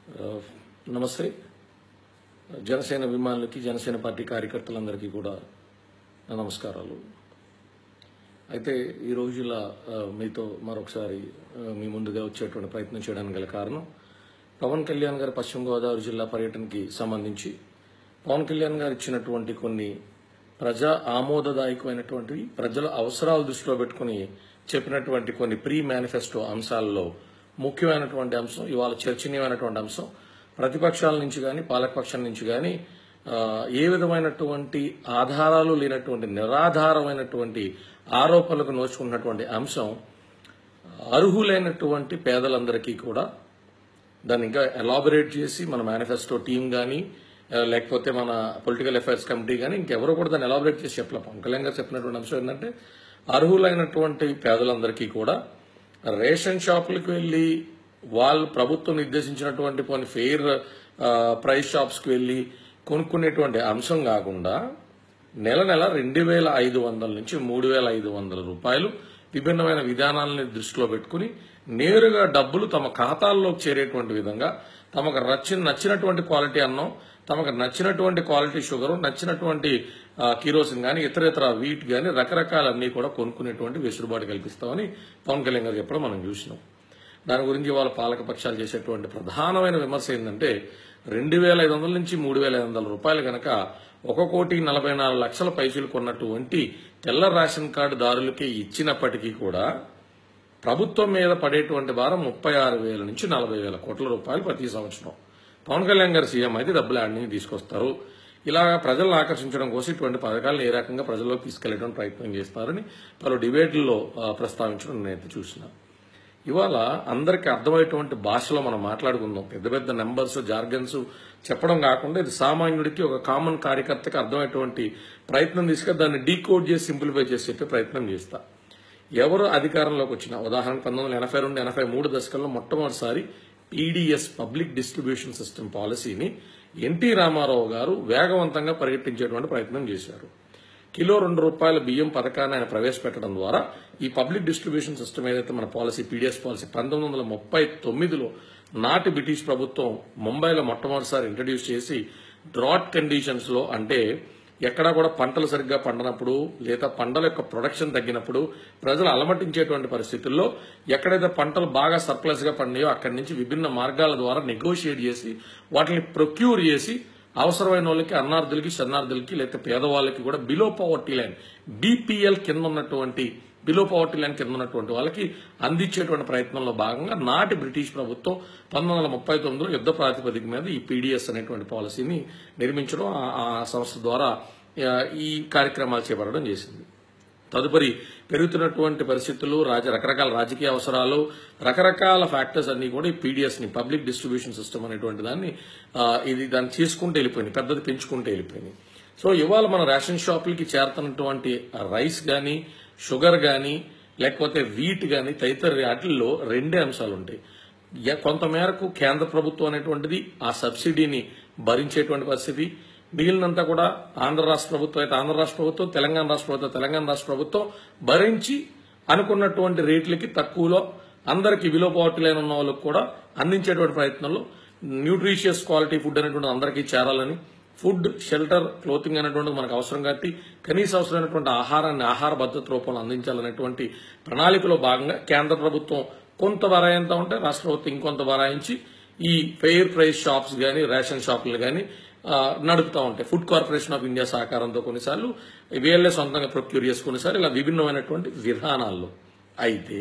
ఆ, నమస్తే జనసేన అభిమానులకి జనసేన పార్టీ కార్యకర్తలందరికీ కూడా నా నమస్కారాలు అయితే ఈ రోజు ఇలా ఆ, మీతో మరొకసారి ఆ, మీ ముందుగా వచ్చేటువంటి ప్రయత్నం చేయడానికి గల కారణం పవన్ కళ్యాణ్ గారి పశ్చిమ గోదావరి జిల్లా పర్యటనకి సంబంధించి పవన్ కళ్యాణ్ గారు ఇచ్చినటువంటి కొన్ని ప్రజా ఆమోదదాయకమైనటువంటి ప్రజల అవసరాలు దృష్టిలో పెట్టుకుని చెప్పినటువంటి కొన్ని ప్రీ మేనిఫెస్టో అంశాలలో ముఖ్యమైనటువంటి అంశం ఇవాళ చర్చనీయమైనటువంటి అంశం ప్రతిపక్షాల నుంచి కానీ పాలకపక్షం నుంచి కానీ ఆ, ఏ విధమైనటువంటి ఆధారాలు లేనటువంటి నిరాధారమైనటువంటి ఆరోపణలకు నోచుకున్నటువంటి అంశం అర్హులైనటువంటి పేదలందరికీ కూడా దాన్ని ఇంకా ఎలాబొరేట్ చేసి మన మేనిఫెస్టో టీం కానీ లేకపోతే మన పొలిటికల్ అఫైర్స్ కమిటీ కానీ ఇంకెవరు కూడా దాన్ని ఎలాబొరేట్ చేసి చెప్పలే పవన్ కళ్యాణ్ గారు చెప్పినటువంటి అంశం ఏంటంటే అర్హులైనటువంటి పేదలందరికీ కూడా రేషన్ షాపులకు వెళ్ళి వాళ్ళు ప్రభుత్వం నిర్దేశించినటువంటి కొన్ని ఫెయిర్ ప్రైస్ షాప్స్కి వెళ్ళి కొనుక్కునేటువంటి అంశం కాకుండా నెల నెల రెండు వేల ఐదు వందల నుంచి మూడు వేల ఐదు వందల రూపాయలు విభిన్నమైన విధానాలని దృష్టిలో పెట్టుకుని నేరుగా డబ్బులు తమ ఖాతాల్లోకి చేరేటువంటి విధంగా తమకు నచ్చిన నచ్చినటువంటి క్వాలిటీ అన్నం తమకు నచ్చినటువంటి క్వాలిటీ షుగర్ నచ్చినటువంటి ఆ, కిరోసిన్ కానీ ఇతర ఇతర వీట్ కానీ రకరకాలన్నీ కూడా కొనుక్కునేటువంటి వెసులుబాటు కల్పిస్తామని పవన్ కళ్యాణ్ గారు చెప్పడం మనం చూసినాం దాని గురించి వాళ్ళ పాలక పక్షాలు చేసేటువంటి ప్రధానమైన విమర్శ ఏంటంటే రెండు వేల ఐదు వందల నుంచి మూడు వేల ఐదు వందల రూపాయలు గనక ఒక కోటి నలభై నాలుగు లక్షల పైసలు కొన్నటువంటి తెల్ల రేషన్ కార్డు దారులకి ఇచ్చినప్పటికీ కూడా ప్రభుత్వం మీద పడేటువంటి భారం ముప్పై ఆరు వేల నుంచి నలభై వేల కోట్ల రూపాయలు ప్రతి సంవత్సరం పవన్ కళ్యాణ్ గారు సీఎం అయితే డబ్బులు ఆడిని తీసుకొస్తారు ఇలా ప్రజలను ఆకర్షించడం కోసం ఇటువంటి పథకాలను ఏ రకంగా ప్రజల్లోకి తీసుకెళ్లడానికి ప్రయత్నం చేస్తారని పలు డిబేట్లలో ఆ, ప్రస్తావించడం నేనైతే చూసిన ఇవాళ అందరికీ అర్థమయ్యేటువంటి భాషలో మనం మాట్లాడుకుందాం పెద్ద పెద్ద నెంబర్స్ జార్గన్స్ చెప్పడం కాకుండా ఇది సామాన్యుడికి ఒక కామన్ కార్యకర్తకి అర్థమయ్యేటువంటి ప్రయత్నం తీసుకొని దాన్ని డీకోడ్ చేసి సింప్లిఫై చేసి చెప్పే ప్రయత్నం చేస్తా ఎవరు అధికారంలోకి వచ్చినా ఉదాహరణకు పంతొమ్మిది వందల ఎనభై రెండు ఎనభై మూడు దశకంలో మొట్టమొదటిసారి పీడీఎస్ పబ్లిక్ డిస్ట్రిబ్యూషన్ సిస్టమ్ పాలసీని ఎన్టీ రామారావు గారు వేగవంతంగా పరిగెట్టించేటువంటి ప్రయత్నం చేశారు కిలో రెండు రూపాయల బియ్యం పథకాన్ని ఆయన ప్రవేశపెట్టడం ద్వారా ఈ పబ్లిక్ డిస్ట్రిబ్యూషన్ సిస్టమ్ ఏదైతే మన పాలసీ పీడిఎస్ పాలసీ పంతొమ్మిది వందల ముప్పై తొమ్మిదిలో నాటి బ్రిటిష్ ప్రభుత్వం ముంబైలో మొట్టమొదటిసారి ఇంట్రడ్యూస్ చేసి డ్రాట్ కండిషన్స్ లో అంటే ఎక్కడా కూడా పంటలు సరిగ్గా పండనప్పుడు లేదా పంటల యొక్క ప్రొడక్షన్ తగ్గినప్పుడు ప్రజలు అలమటించేటువంటి పరిస్థితుల్లో ఎక్కడైతే పంటలు బాగా సర్ప్లస్ గా పండినాయో అక్కడి నుంచి విభిన్న మార్గాల ద్వారా నెగోషియేట్ చేసి వాటిని ప్రొక్యూర్ చేసి అవసరమైన వాళ్ళకి అన్నార్థులకి శరణార్థులకి లేకపోతే పేదవాళ్ళకి కూడా బిలో పవర్టీ లైన్ బీపీఎల్ కింద ఉన్నటువంటి బిలో పవర్టీ లైన్ కింద ఉన్నటువంటి వాళ్ళకి అందించేటువంటి ప్రయత్నంలో భాగంగా నాటి బ్రిటిష్ ప్రభుత్వం పంతొమ్మిది వందల ముప్పై తొమ్మిదిలో యుద్ధ ప్రాతిపదిక మీద ఈ పీడీఎస్ అనేటువంటి పాలసీని నిర్మించడం ఆ- ఆ సంస్థ ద్వారా ఆ, ఈ కార్యక్రమాలు చేపట్టడం చేసింది తదుపరి పెరుగుతున్నటువంటి పరిస్థితులు రాజ రకరకాల రాజకీయ అవసరాలు రకరకాల ఫ్యాక్టర్స్ అన్ని కూడా ఈ పీడిఎస్ ని పబ్లిక్ డిస్ట్రిబ్యూషన్ సిస్టమ్ అనేటువంటి దాన్ని ఆ, ఇది దాన్ని తీసుకుంటూ వెళ్ళిపోయింది పెద్దది పెంచుకుంటూ వెళ్ళిపోయింది సో ఇవాళ మన రేషన్ షాపులకి చేరుతున్నటువంటి రైస్ గాని షుగర్ గాని లేకపోతే వీట్ గాని తదితర వాటిల్లో రెండే అంశాలు ఉంటాయి ఎ- కొంత మేరకు కేంద్ర ప్రభుత్వం అనేటువంటిది ఆ సబ్సిడీని భరించేటువంటి పరిస్థితి మిగిలినంతా కూడా ఆంధ్ర రాష్ట్ర ప్రభుత్వం అయితే ఆంధ్ర రాష్ట్ర ప్రభుత్వం తెలంగాణ రాష్ట్ర ప్రభుత్వం తెలంగాణ రాష్ట్ర ప్రభుత్వం భరించి అనుకున్నటువంటి రేట్లకి తక్కువలో అందరికి విలో పవర్టీ లైన్ ఉన్న వాళ్ళకి కూడా అందించేటువంటి ప్రయత్నంలో న్యూట్రిషియస్ క్వాలిటీ ఫుడ్ అనేటువంటి అందరికీ చేరాలని ఫుడ్ షెల్టర్ క్లోతింగ్ అనేటువంటిది మనకు అవసరం కాబట్టి కనీస అవసరమైనటువంటి ఆహారాన్ని ఆహార భద్రత రూపంలో అందించాలనేటువంటి ప్రణాళికలో భాగంగా కేంద్ర ప్రభుత్వం కొంత వరాయంత ఉంటే రాష్ట్ర ప్రభుత్వం ఇంకొంత వరాయించి ఈ ఫెయిర్ ప్రైస్ షాప్స్ గాని రేషన్ షాపులు గాని ఆ, నడుపుతా ఉంటాయి ఫుడ్ కార్పొరేషన్ ఆఫ్ ఇండియా సహకారంతో కొన్నిసార్లు వీళ్ళే సొంతంగా ప్రొక్యూర్ చేసుకునేసారి ఇలా విభిన్నమైనటువంటి విధానాల్లో అయితే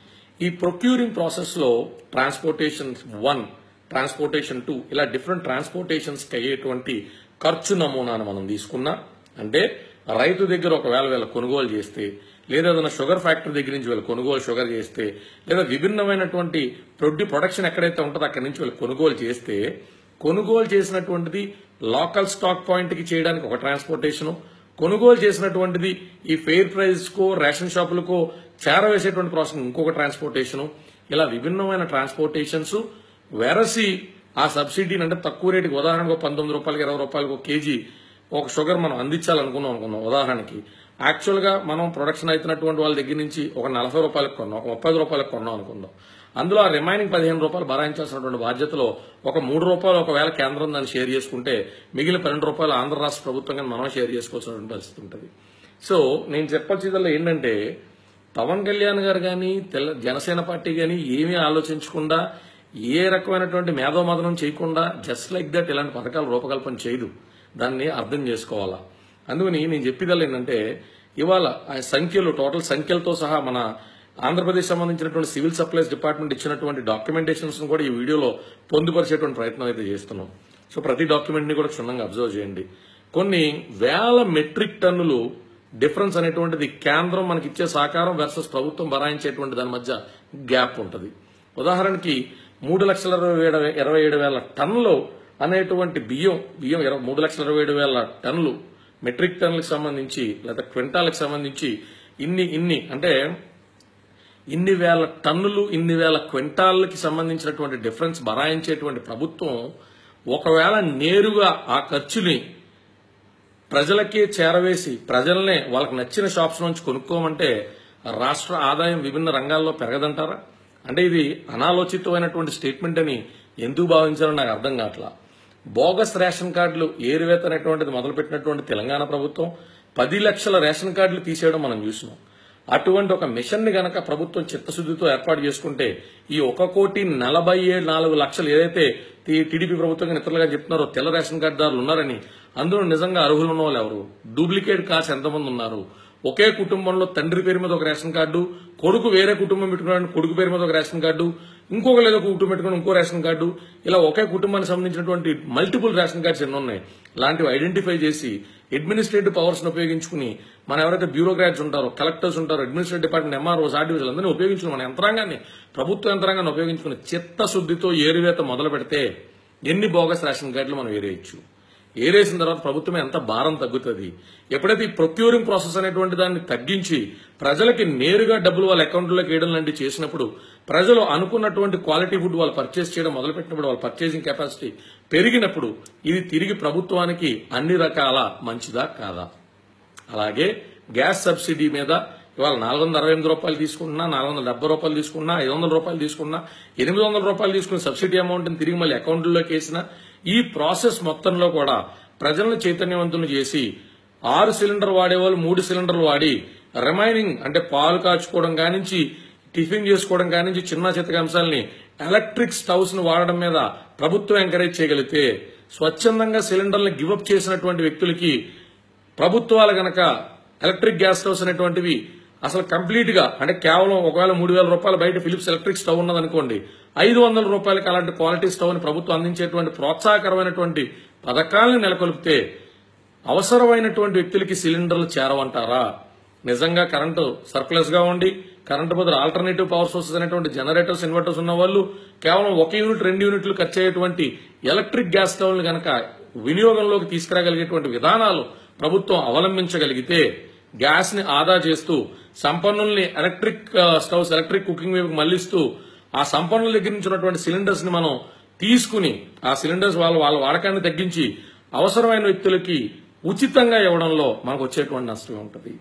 ఈ ప్రొక్యూరింగ్ ప్రాసెస్ లో ట్రాన్స్పోర్టేషన్ వన్ ట్రాన్స్పోర్టేషన్ టూ ఇలా డిఫరెంట్ ట్రాన్స్పోర్టేషన్స్ కి అయ్యేటువంటి ఖర్చు నమూనాను మనం తీసుకున్నా అంటే రైతు దగ్గర ఒకవేళ వీళ్ళ కొనుగోలు చేస్తే లేదా ఏదైనా షుగర్ ఫ్యాక్టరీ దగ్గర నుంచి వీళ్ళు కొనుగోలు షుగర్ చేస్తే లేదా విభిన్నమైనటువంటి ప్రొడ్యూ ప్రొడక్షన్ ఎక్కడైతే ఉంటుందో అక్కడి నుంచి వీళ్ళు కొనుగోలు చేస్తే కొనుగోలు చేసినటువంటిది లోకల్ స్టాక్ పాయింట్ కి చేయడానికి ఒక ట్రాన్స్పోర్టేషన్ కొనుగోలు చేసినటువంటిది ఈ ఫెయిర్ ప్రైస్ కో రేషన్ షాపులకో చేరవేసేటువంటి ప్రాసెస్ ఇంకొక ట్రాన్స్పోర్టేషన్ ఇలా విభిన్నమైన ట్రాన్స్పోర్టేషన్స్ వెరసి ఆ సబ్సిడీని అంటే తక్కువ రేటుకి ఉదాహరణకు ఒక పంతొమ్మిది రూపాయలకి ఇరవై రూపాయలకి ఒక కేజీ ఒక షుగర్ మనం అందించాలనుకున్నాం అనుకున్నాం ఉదాహరణకి యాక్చువల్ గా మనం ప్రొడక్షన్ అవుతున్నటువంటి వాళ్ళ దగ్గర నుంచి ఒక నలభై రూపాయలకు కొన్నాం ఒక ముప్పై రూపాయలకు కొన్నాం అనుకుందాం అందులో ఆ రిమైనింగ్ పదిహేను రూపాయలు భరాయించాల్సినటువంటి బాధ్యతలో ఒక మూడు రూపాయలు ఒకవేళ కేంద్రం దాన్ని షేర్ చేసుకుంటే మిగిలిన పన్నెండు రూపాయలు ఆంధ్ర రాష్ట్ర ప్రభుత్వం కానీ మనం షేర్ చేసుకోవాల్సినటువంటి పరిస్థితి ఉంటుంది సో నేను చెప్పాల్సిందల్లా ఏంటంటే పవన్ కళ్యాణ్ గారు కానీ తెల్ల జనసేన పార్టీ కానీ ఏమీ ఆలోచించకుండా ఏ రకమైనటువంటి మేధోమదనం చేయకుండా జస్ట్ లైక్ దట్ ఇలాంటి పథకాలు రూపకల్పన చేయదు దాన్ని అర్థం చేసుకోవాలా అందుకని నేను చెప్పేదల్లా ఏంటంటే ఇవాళ ఆ సంఖ్యలు టోటల్ సంఖ్యలతో సహా మన ఆంధ్రప్రదేశ్ సంబంధించినటువంటి సివిల్ సప్లైస్ డిపార్ట్మెంట్ ఇచ్చినటువంటి డాక్యుమెంటేషన్స్ కూడా ఈ వీడియోలో పొందుపరిచేటువంటి ప్రయత్నం అయితే చేస్తున్నాం సో ప్రతి డాక్యుమెంట్ ని కూడా క్షుణ్ణంగా అబ్జర్వ్ చేయండి కొన్ని వేల మెట్రిక్ టన్నులు డిఫరెన్స్ అనేటువంటిది కేంద్రం మనకి ఇచ్చే సహకారం వర్సెస్ ప్రభుత్వం బరాయించేటువంటి దాని మధ్య గ్యాప్ ఉంటుంది ఉదాహరణకి మూడు లక్షల ఇరవై ఏడు ఇరవై ఏడు వేల టన్నులు అనేటువంటి బియ్యం బియ్యం ఇరవై మూడు లక్షల ఇరవై ఏడు వేల టన్నులు మెట్రిక్ టన్నులకు సంబంధించి లేదా క్వింటాలకు సంబంధించి ఇన్ని ఇన్ని అంటే ఇన్ని వేల టన్నులు ఇన్ని వేల క్వింటాళ్ళకి సంబంధించినటువంటి డిఫరెన్స్ బరాయించేటువంటి ప్రభుత్వం ఒకవేళ నేరుగా ఆ ఖర్చుని ప్రజలకే చేరవేసి ప్రజల్నే వాళ్ళకి నచ్చిన షాప్స్ నుంచి కొనుక్కోమంటే రాష్ట్ర ఆదాయం విభిన్న రంగాల్లో పెరగదంటారా అంటే ఇది అనాలోచితమైనటువంటి స్టేట్మెంట్ అని ఎందుకు భావించారో నాకు అర్థం కావట్లా బోగస్ రేషన్ కార్డులు ఏరువేత అనేటువంటిది మొదలుపెట్టినటువంటి తెలంగాణ ప్రభుత్వం పది లక్షల రేషన్ కార్డులు తీసేయడం మనం చూసినాం అటువంటి ఒక మిషన్ ని గనక ప్రభుత్వం చిత్తశుద్ధితో ఏర్పాటు చేసుకుంటే ఈ ఒక కోటి నలభై ఏడు నాలుగు లక్షలు ఏదైతే టీ- టీడీపీ ప్రభుత్వం ఇతరులుగా చెప్తున్నారో తెల్ల రేషన్ కార్డుదారులు ఉన్నారని అందులో నిజంగా అర్హులు ఉన్న వాళ్ళు ఎవరు డూప్లికేట్ కార్డ్స్ ఎంతమంది ఉన్నారు ఒకే కుటుంబంలో తండ్రి పేరు మీద ఒక రేషన్ కార్డు కొడుకు వేరే కుటుంబం పెట్టుకున్నాడు కొడుకు పేరు మీద ఒక రేషన్ కార్డు ఇంకొక ఏదో కుటుంబం పెట్టుకుని ఇంకో రేషన్ కార్డు ఇలా ఒకే కుటుంబానికి సంబంధించినటువంటి మల్టిపుల్ రేషన్ కార్డ్స్ ఎన్ని ఉన్నాయి లాంటివి ఐడెంటిఫై చేసి అడ్మినిస్ట్రేటివ్ పవర్స్ ఉపయోగించుకుని మన ఎవరైతే బ్యూరోక్రాట్స్ ఉంటారో కలెక్టర్స్ ఉంటారో అడ్మినిస్ట్రేటివ్ డిపార్ట్మెంట్ ఎంఆర్ఓస్ ఆర్డీఓస్ అందరినీ ఉపయోగించుకుని మన యంత్రాంగాన్ని ప్రభుత్వ యంత్రాంగాన్ని ఉపయోగించుకుని చిత్తశుద్ధితో ఏరువేత మొదలు పెడితే ఎన్ని బోగస్ రేషన్ కార్డులు మనం ఏరేయచ్చు ఏరేసిన తర్వాత ప్రభుత్వం ఎంత భారం తగ్గుతుంది ఎప్పుడైతే ఈ ప్రొక్యూరింగ్ ప్రాసెస్ అనేటువంటి దాన్ని తగ్గించి ప్రజలకి నేరుగా డబ్బులు వాళ్ళ అకౌంట్లోకి వేయడం లాంటివి చేసినప్పుడు ప్రజలు అనుకున్నటువంటి క్వాలిటీ ఫుడ్ వాళ్ళు పర్చేస్ చేయడం మొదలుపెట్టినప్పుడు వాళ్ళ పర్చేసింగ్ కెపాసిటీ పెరిగినప్పుడు ఇది తిరిగి ప్రభుత్వానికి అన్ని రకాల మంచిదా కాదా అలాగే గ్యాస్ సబ్సిడీ మీద ఇవాళ నాలుగు వందల అరవై ఎనిమిది రూపాయలు తీసుకున్నా నాలుగు వందల డెబ్బై రూపాయలు తీసుకున్నా ఐదు వందల రూపాయలు తీసుకున్నా ఎనిమిది వందల రూపాయలు తీసుకున్న సబ్సిడీ అమౌంట్ తిరిగి మళ్ళీ అకౌంట్లోకి వేసిన ఈ ప్రాసెస్ మొత్తంలో కూడా ప్రజలను చైతన్యవంతులు చేసి ఆరు సిలిండర్ వాడేవాళ్ళు మూడు సిలిండర్లు వాడి రిమైనింగ్ అంటే పాలు కాచుకోవడం కానించి టిఫిన్ చేసుకోవడం కానించి చిన్న చితక అంశాలని ఎలక్ట్రిక్ స్టవ్స్ ను వాడడం మీద ప్రభుత్వం ఎంకరేజ్ చేయగలిగితే స్వచ్ఛందంగా సిలిండర్లు గివప్ చేసినటువంటి వ్యక్తులకి ప్రభుత్వాలు గనక ఎలక్ట్రిక్ గ్యాస్ స్టవ్స్ అనేటువంటివి అసలు కంప్లీట్ గా అంటే కేవలం ఒకవేళ మూడు వేల రూపాయలు బయట ఫిలిప్స్ ఎలక్ట్రిక్ స్టవ్ ఉన్నదనుకోండి ఐదు వందల రూపాయలకి అలాంటి క్వాలిటీ స్టవ్ ని ప్రభుత్వం అందించేటువంటి ప్రోత్సాహకరమైనటువంటి పథకాలను నెలకొల్పితే అవసరమైనటువంటి వ్యక్తులకి సిలిండర్లు చేరవంటారా నిజంగా కరెంటు సర్ప్లస్ గా ఉండి కరెంటు బదులు ఆల్టర్నేటివ్ పవర్ సోర్సెస్ అనేటువంటి జనరేటర్స్ ఇన్వర్టర్స్ ఉన్న వాళ్ళు కేవలం ఒక యూనిట్ రెండు యూనిట్లు ఖర్చు అయ్యేటువంటి ఎలక్ట్రిక్ గ్యాస్ స్టవ్లు గనక వినియోగంలోకి తీసుకురాగలిగేటువంటి విధానాలు ప్రభుత్వం అవలంబించగలిగితే గ్యాస్ ని ఆదా చేస్తూ సంపన్నుల్ని ఎలక్ట్రిక్ ఆ, స్టవ్స్ ఎలక్ట్రిక్ కుకింగ్ వైపు మళ్లిస్తూ ఆ సంపన్నుల దగ్గర నుంచి ఉన్నటువంటి సిలిండర్స్ ని మనం తీసుకుని ఆ సిలిండర్స్ వాళ్ళ వాళ్ళ వాడకాన్ని తగ్గించి అవసరమైన వ్యక్తులకి ఉచితంగా ఇవ్వడంలో మనకు వచ్చేటువంటి నష్టం ఉంటుంది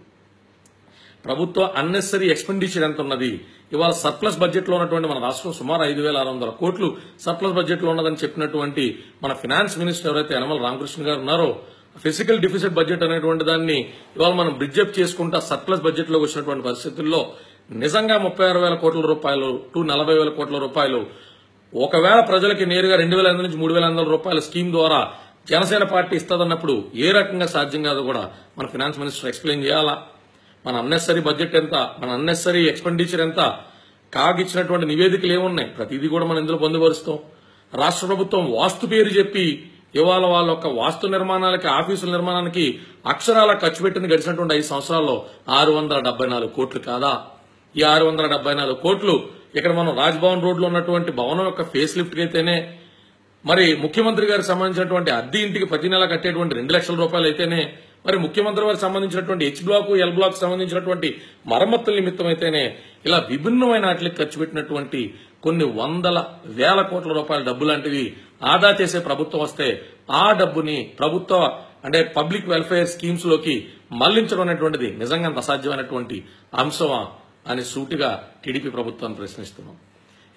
ప్రభుత్వ అన్నెసరీ ఎక్స్పెండిచర్ ఎంత ఉన్నది ఇవాళ సర్ప్లస్ బడ్జెట్ లో ఉన్నటువంటి మన రాష్ట్రం సుమారు ఐదు వేల ఆరు వందల కోట్లు సర్ప్లస్ బడ్జెట్ లో ఉన్నదని చెప్పినటువంటి మన ఫినాన్స్ మినిస్టర్ ఎవరైతే యనమల రామకృష్ణ గారు ఉన్నారో ఫిజికల్ డిఫిసిట్ బడ్జెట్ అనేటువంటి దాన్ని ఇవాళ మనం బ్రిడ్జ్ అప్ చేసుకుంటా సర్ప్లస్ బడ్జెట్ లోకి వచ్చినటువంటి పరిస్థితుల్లో నిజంగా ముప్పై ఆరు వేల కోట్ల రూపాయలు టు నలభై వేల కోట్ల రూపాయలు ఒకవేళ ప్రజలకి నేరుగా రెండు వేల ఐదు నుంచి మూడు వేల ఐదు వందల రూపాయల స్కీమ్ ద్వారా జనసేన పార్టీ ఇస్తుందన్నప్పుడు ఏ రకంగా సాధ్యం కాదో కూడా మన ఫినాన్స్ మినిస్టర్ ఎక్స్ప్లెయిన్ చేయాలా మన అన్నెసరీ బడ్జెట్ ఎంత మన అన్నెసరీ ఎక్స్పెండిచర్ ఎంత కాగ్ ఇచ్చినటువంటి నివేదికలు ఏమున్నాయి ప్రతిదీ కూడా మనం ఇందులో పొందుపరుస్తాం రాష్ట్ర ప్రభుత్వం వాస్తు పేరు చెప్పి ఇవాళ వాళ్ళ యొక్క వాస్తు నిర్మాణాలకి ఆఫీసుల నిర్మాణానికి అక్షరాల ఖర్చు పెట్టింది గడిచినటువంటి ఐదు సంవత్సరాల్లో ఆరు వందల డెబ్బై నాలుగు కోట్లు కాదా ఈ ఆరు వందల డెబ్బై నాలుగు కోట్లు ఇక్కడ మనం రాజ్భవన్ రోడ్ లో ఉన్నటువంటి భవనం యొక్క ఫేస్ లిఫ్ట్ అయితేనే మరి ముఖ్యమంత్రి గారికి సంబంధించినటువంటి అద్దె ఇంటికి ప్రతి నెల కట్టేటువంటి రెండు లక్షల రూపాయలు అయితేనే మరి ముఖ్యమంత్రి వారికి సంబంధించినటువంటి హెచ్ బ్లాక్ ఎల్ బ్లాక్ సంబంధించినటువంటి మరమ్మతుల నిమిత్తం అయితేనే ఇలా విభిన్నమైన వాటికి ఖర్చు పెట్టినటువంటి కొన్ని వందల వేల కోట్ల రూపాయల డబ్బు లాంటివి ఆదా చేసే ప్రభుత్వం వస్తే ఆ డబ్బుని ప్రభుత్వ అంటే పబ్లిక్ వెల్ఫేర్ స్కీమ్స్ లోకి మళ్లించడం అనేటువంటిది నిజంగా అంత అసాధ్యమైనటువంటి అంశమా అని సూటిగా టీడీపీ ప్రభుత్వాన్ని ప్రశ్నిస్తున్నాం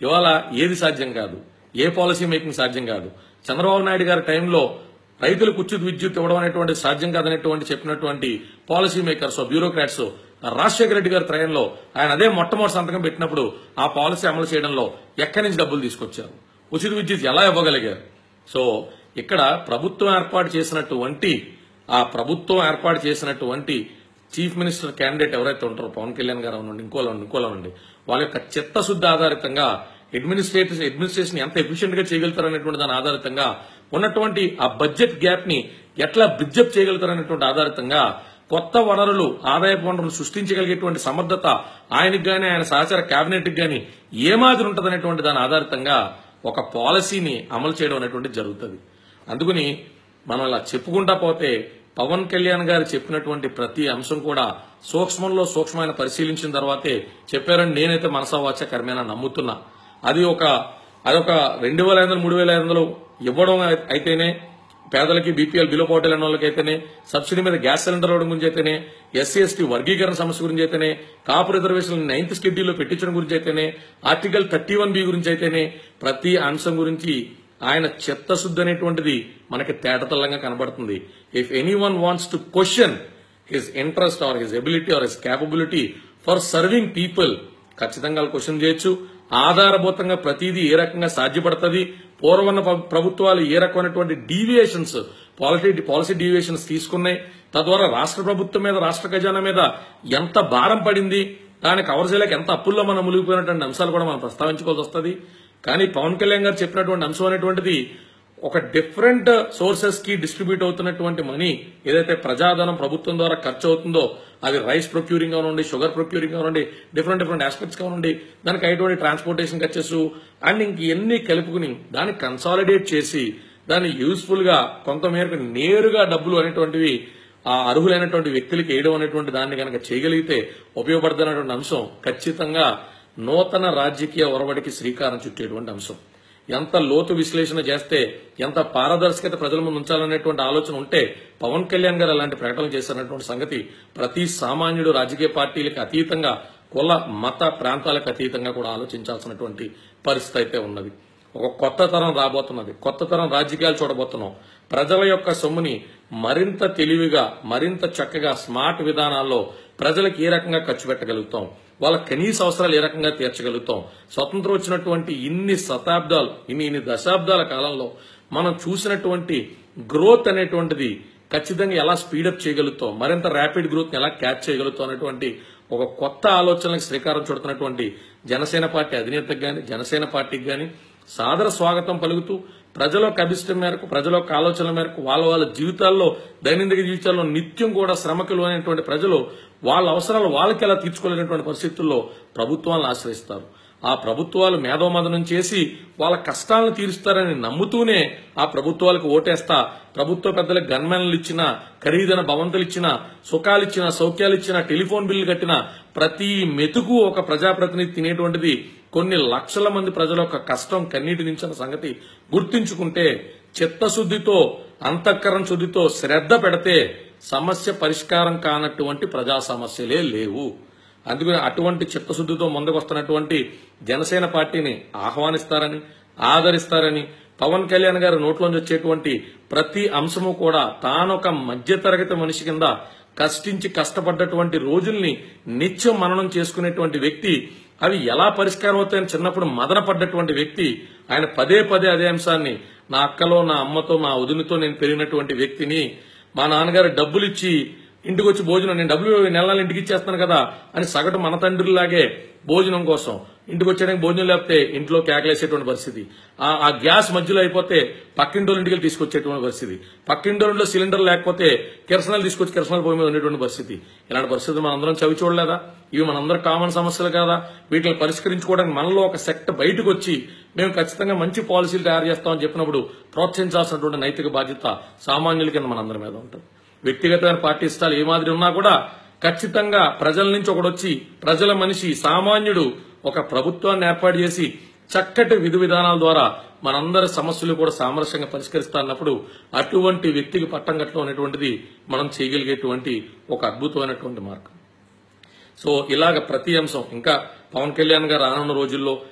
ఇవాళ ఏది సాధ్యం కాదు ఏ పాలసీ మేకింగ్ సాధ్యం కాదు చంద్రబాబు నాయుడు గారి టైంలో రైతులకు ఉచిత విద్యుత్ ఇవ్వడం అనేటువంటి సాధ్యం కాదనేటువంటి చెప్పినటువంటి policy makers bureaucrats Rajasekhara Reddy గారి త్రయంలో ఆయన అదే మొట్టమొదటి సంతకం పెట్టినప్పుడు ఆ పాలసీ అమలు చేయడంలో ఎక్కడి నుంచి డబ్బులు తీసుకొచ్చారు ఉచిత విద్యుత్ ఎలా ఇవ్వగలిగారు సో ఇక్కడ ప్రభుత్వం ఏర్పాటు చేసినటువంటి ఆ ప్రభుత్వం ఏర్పాటు చేసినటువంటి చీఫ్ మినిస్టర్ క్యాండిడేట్ ఎవరైతే ఉంటారో పవన్ కళ్యాణ్ గారు అవునండి ఇంకోలా ఉండి ఇంకోలా ఉండి వాళ్ళ యొక్క చిత్తశుద్ధి ఆధారితంగా అడ్మినిస్ట్రేటివ్ అడ్మినిస్ట్రేషన్ ఎంత ఎఫిషియెంట్ గా చేయగలుగుతారు అనేటువంటి దాని ఆధారితంగా ఉన్నటువంటి ఆ బడ్జెట్ గ్యాప్ ని ఎట్లా బ్రిడ్జప్ చేయగలుగుతారు అనేటువంటి ఆధారితంగా కొత్త వనరులు ఆదాయపు వనరులు సృష్టించగలిగేటువంటి సమర్థత ఆయనకు గాని ఆయన సహచర కేబినెట్ గాని ఏ మాదిరి ఉంటదనేటువంటి దాని ఆధారితంగా ఒక పాలసీని అమలు చేయడం అనేటువంటిది జరుగుతుంది అందుకని మనం ఇలా చెప్పుకుంటా పోతే పవన్ కళ్యాణ్ గారు చెప్పినటువంటి ప్రతి అంశం కూడా సూక్ష్మంలో సూక్ష్మమైన పరిశీలించిన తర్వాతే చెప్పారని నేనైతే మనసా వాచ కర్మేనా నమ్ముతున్నా అది ఒక అదొక రెండు వేల ఐదు వందలు మూడు వేల ఐదు వందలు ఇవ్వడం అయి- అయితేనే పేదలకి బీపీఎల్ బిలో పోటీ అన్న వాళ్ళకైతేనే సబ్సిడీ మీద గ్యాస్ సిలిండర్ ఇవ్వడం గురించి అయితేనే ఎస్సీ ఎస్టీ వర్గీకరణ సమస్య గురించి అయితేనే కాపు రిజర్వేషన్ నైన్త్ షెడ్యూల్లో పెట్టించడం గురించి అయితేనే ఆర్టికల్ థర్టీ వన్ బి గురించి అయితేనే ప్రతి అంశం గురించి ఆయన చిత్తశుద్ధి అనేటువంటిది మనకి తేటతల్లంగా కనబడుతుంది if any one wants to question his interest or his ability or his capability for serving people ఖచ్చితంగా క్వశ్చన్ చేయొచ్చు ఆధారభూతంగా ప్రతిదీ ఏ రకంగా సాధ్యపడుతుంది పూర్వన్న ప్ర- ప్రభుత్వాలు ఏ రకమైనటువంటి డీవియేషన్స్ పాలిటీ పాలసీ డీవియేషన్స్ తీసుకున్నాయి తద్వారా రాష్ట్ర ప్రభుత్వం మీద రాష్ట్ర ఖజానా మీద ఎంత భారం పడింది దాన్ని కవర్ చేయలేక ఎంత అప్పుల్లో మనం మునిగిపోయినటువంటి అంశాలు కూడా మనం ప్రస్తావించుకోవాల్సి వస్తుంది కానీ పవన్ కళ్యాణ్ గారు చెప్పినటువంటి అంశం అనేటువంటిది ఒక డిఫరెంట్ సోర్సెస్ కి డిస్ట్రిబ్యూట్ అవుతున్నటువంటి మనీ ఏదైతే ప్రజాధనం ప్రభుత్వం ద్వారా ఖర్చు అవుతుందో అది రైస్ ప్రొక్యూరింగ్ కానివ్వండి షుగర్ ప్రొక్యూరింగ్ కానివ్వండి డిఫరెంట్ డిఫరెంట్ ఆస్పెక్ట్స్ కానివ్వండి దానికి అయ్యేటువంటి ట్రాన్స్పోర్టేషన్ ఖర్చెస్ అండ్ ఇంక ఇవన్నీ కలుపుకుని దాన్ని కన్సాలిడేట్ చేసి దాన్ని యూస్ఫుల్ గా కొంతమేరకు నేరుగా డబ్బులు అనేటువంటివి ఆ అర్హులైనటువంటి వ్యక్తులకి వేయడం అనేటువంటి దాన్ని కనుక చేయగలిగితే ఉపయోగపడుతున్నటువంటి అంశం ఖచ్చితంగా నూతన రాజకీయ ఒరవడికి శ్రీకారం చుట్టేటువంటి అంశం ఎంత లోతు విశ్లేషణ చేస్తే ఎంత పారదర్శకత ప్రజల ముందు ఉంచాలనేటువంటి ఆలోచన ఉంటే పవన్ కళ్యాణ్ గారు అలాంటి ప్రకటనలు చేశారనేటువంటి సంగతి ప్రతి సామాన్యుడు రాజకీయ పార్టీలకు అతీతంగా కుల మత ప్రాంతాలకు అతీతంగా కూడా ఆలోచించాల్సినటువంటి పరిస్థితి అయితే ఉన్నది ఒక కొత్త తరం రాబోతున్నది కొత్త తరం రాజకీయాలు చూడబోతున్నాం ప్రజల యొక్క సొమ్ముని మరింత తెలివిగా మరింత చక్కగా స్మార్ట్ విధానాల్లో ప్రజలకు ఏ రకంగా ఖర్చు పెట్టగలుగుతాం వాళ్ళ కనీస అవసరాలు ఏ రకంగా తీర్చగలుగుతాం స్వతంత్రం వచ్చినటువంటి ఇన్ని శతాబ్దాలు ఇన్ని ఇన్ని దశాబ్దాల కాలంలో మనం చూసినటువంటి గ్రోత్ అనేటువంటిది ఖచ్చితంగా ఎలా స్పీడప్ చేయగలుగుతాం మరింత ర్యాపిడ్ గ్రోత్ ఎలా క్యాచ్ చేయగలుగుతాం అనేటువంటి ఒక కొత్త ఆలోచనలకు శ్రీకారం చుడుతున్నటువంటి జనసేన పార్టీ అధినేతకు గాని జనసేన పార్టీకి గాని సాదర స్వాగతం పలుకుతూ ప్రజల యొక్క అభిష్టం మేరకు ప్రజల యొక్క ఆలోచనల మేరకు వాళ్ళ వాళ్ళ జీవితాల్లో దైనందిక జీవితాల్లో నిత్యం కూడా శ్రమకులు అనేటువంటి ప్రజలు వాళ్ళ అవసరాలు వాళ్ళకి ఎలా తీర్చుకోలేనటువంటి పరిస్థితుల్లో ప్రభుత్వాలను ఆశ్రయిస్తారు ఆ ప్రభుత్వాలు మేధోమదనం చేసి వాళ్ళ కష్టాలను తీరుస్తారని నమ్ముతూనే ఆ ప్రభుత్వాలకు ఓటేస్తా ప్రభుత్వ పెద్దలకు గన్మెన్లు ఇచ్చిన ఖరీదైన భవంతులు ఇచ్చిన సుఖాలు ఇచ్చిన సౌఖ్యాలు ఇచ్చిన టెలిఫోన్ బిల్లు కట్టిన ప్రతి మెతుకు ఒక ప్రజాప్రతినిధి తినేటువంటిది కొన్ని లక్షల మంది ప్రజల యొక్క కష్టం కన్నీటి నించిన సంగతి గుర్తించుకుంటే చిత్తశుద్ధితో అంతఃకరణ శుద్ధితో శ్రద్ధ పెడితే సమస్య పరిష్కారం కానటువంటి ప్రజా సమస్యలే లేవు అందుకని అటువంటి చిత్తశుద్ధితో ముందుకు వస్తున్నటువంటి జనసేన పార్టీని ఆహ్వానిస్తారని ఆదరిస్తారని పవన్ కళ్యాణ్ గారి నోట్లోంచి వచ్చేటువంటి ప్రతి అంశము కూడా తానొక మధ్యతరగతి మనిషి కింద కష్టించి కష్టపడ్డటువంటి రోజుల్ని నిత్యం మననం చేసుకునేటువంటి వ్యక్తి అవి ఎలా పరిష్కారం అవుతాయని చిన్నప్పుడు మదన పడ్డటువంటి వ్యక్తి ఆయన పదే పదే అదే అంశాన్ని నా అక్కలో నా అమ్మతో నా వదినతో నేను పెరిగినటువంటి వ్యక్తిని మా నాన్నగారు డబ్బులు ఇచ్చి ఇంటికి వచ్చి భోజనం నేను డబ్బులు నెల నెల ఇంటికి ఇచ్చేస్తాను కదా అని సగటు మన తండ్రిలాగే భోజనం కోసం ఇంటికి వచ్చేయడానికి భోజనం లేకపోతే ఇంట్లో కేకలేసేటువంటి పరిస్థితి ఆ ఆ గ్యాస్ మధ్యలో అయిపోతే పక్కింటోళ్ళ ఇంటికి వెళ్ళి తీసుకొచ్చేటువంటి పరిస్థితి పక్కింటోళ్ళలో సిలిండర్ లేకపోతే కిరసనాలు తీసుకొచ్చి కిరసనాలు పోయి మీద ఉండేటువంటి పరిస్థితి ఇలాంటి పరిస్థితులు మనందరం చవి చూడలేదా ఇవి మనందరం కామన్ సమస్యలు కదా వీటిని పరిష్కరించుకోవడానికి మనలో ఒక సెక్ట్ బయటకు వచ్చి మేము ఖచ్చితంగా మంచి పాలసీలు తయారు చేస్తామని చెప్పినప్పుడు ప్రోత్సహించాల్సినటువంటి నైతిక బాధ్యత సామాన్యుల కింద మనందరి మీద ఉంటుంది వ్యక్తిగతమైన పార్టీ ఇష్టాలు ఏ మాదిరి ఉన్నా కూడా ఖచ్చితంగా ప్రజల నుంచి ఒకడొచ్చి ప్రజల మనిషి సామాన్యుడు ఒక ప్రభుత్వాన్ని ఏర్పాటు చేసి చక్కటి విధి విధానాల ద్వారా మనందరి సమస్యలు కూడా సామరస్యంగా పరిష్కరిస్తా అన్నప్పుడు అటువంటి వ్యక్తికి పట్టం కట్టడం అనేటువంటిది మనం చేయగలిగేటువంటి ఒక అద్భుతమైనటువంటి మార్గం సో ఇలాగ ప్రతి అంశం ఇంకా పవన్ కళ్యాణ్ గారు రానున్న రోజుల్లో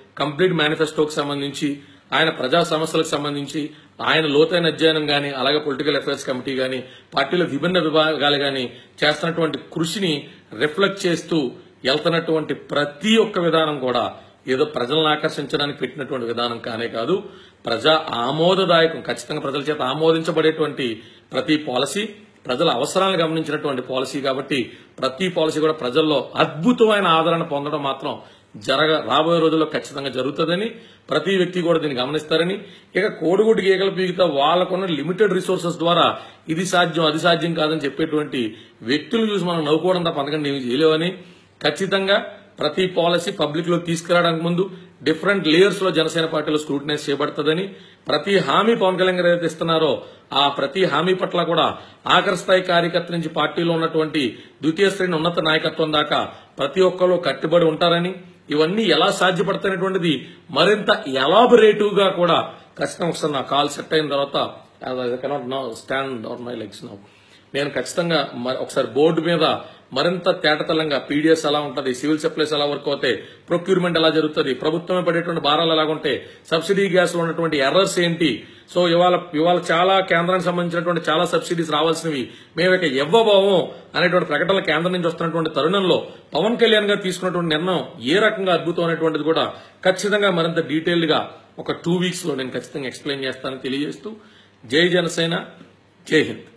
కంప్లీట్ మేనిఫెస్టోకి సంబంధించి ఆయన ప్రజా సమస్యలకు సంబంధించి ఆయన లోతైన అధ్యయనం గాని అలాగే పొలిటికల్ అఫైర్స్ కమిటీ గాని పార్టీలో విభిన్న విభాగాలు గాని చేస్తున్నటువంటి కృషిని రిఫ్లెక్ట్ చేస్తూ వెళ్తున్నటువంటి ప్రతి ఒక్క విధానం కూడా ఏదో ప్రజలను ఆకర్షించడానికి పెట్టినటువంటి విధానం కానే కాదు ప్రజా ఆమోదదాయకం ఖచ్చితంగా ప్రజల చేత ఆమోదించబడేటువంటి ప్రతి పాలసీ ప్రజల అవసరాలను గమనించినటువంటి పాలసీ కాబట్టి ప్రతి పాలసీ కూడా ప్రజల్లో అద్భుతమైన ఆదరణ పొందడం మాత్రం జరగ రాబోయే రోజుల్లో ఖచ్చితంగా జరుగుతుందని ప్రతి వ్యక్తి కూడా దీన్ని గమనిస్తారని ఇక కోడిగుడ్డు గీగల పీగితే వాళ్ళకున్న లిమిటెడ్ రిసోర్సెస్ ద్వారా ఇది సాధ్యం అది సాధ్యం కాదని చెప్పేటువంటి వ్యక్తులు చూసి మనం నవ్వుకోవడం తప్ప అంతకంటే ఏమి చేయలేవని ఖచ్చితంగా ప్రతి పాలసీ పబ్లిక్ లో తీసుకురావడానికి ముందు డిఫరెంట్ లేయర్స్ లో జనసేన పార్టీలో స్క్రూటినైజ్ చేయబడుతుందని ప్రతి హామీ పవన్ కళ్యాణ్ గారు ఏదైతే ఇస్తున్నారో ఆ ప్రతి హామీ పట్ల కూడా ఆఖరి స్థాయి కార్యకర్త నుంచి పార్టీలో ఉన్నటువంటి ద్వితీయ శ్రేణి ఉన్నత నాయకత్వం దాకా ప్రతి ఒక్కరు కట్టుబడి ఉంటారని ఇవన్నీ ఎలా సాధ్యపడతాయనేటువంటిది మరింత ఎలాబొరేటివ్ గా కూడా ఖచ్చితంగా ఒకసారి నా కాల్ సెట్ అయిన తర్వాత cannot no stand on my legs now నేను ఖచ్చితంగా మ- ఒకసారి బోర్డు మీద మరింత తేటతలంగా పీడిఎస్ ఎలా ఉంటది సివిల్ సప్లైస్ ఎలా వర్క్ అవుతాయి ప్రొక్యూర్మెంట్ ఎలా జరుగుతుంది ప్రభుత్వమే పడేటువంటి భారాలు ఎలా ఉంటాయి సబ్సిడీ గ్యాస్ లో ఉన్నటువంటి ఎర్రర్స్ ఏంటి సో ఇవాళ ఇవాళ చాలా కేంద్రానికి సంబంధించినటువంటి చాలా సబ్సిడీస్ రావాల్సినవి మేము ఇక ఇవ్వబోము అనేటువంటి ప్రకటనలు కేంద్రం నుంచి వస్తున్నటువంటి తరుణంలో పవన్ కళ్యాణ్ గారు తీసుకున్నటువంటి నిర్ణయం ఏ రకంగా అద్భుతం అనేటువంటిది కూడా ఖచ్చితంగా మరింత డీటెయిల్డ్ గా ఒక టూ వీక్స్ లో నేను ఖచ్చితంగా ఎక్స్ప్లెయిన్ చేస్తానని తెలియజేస్తూ జై జనసేన జై హింద్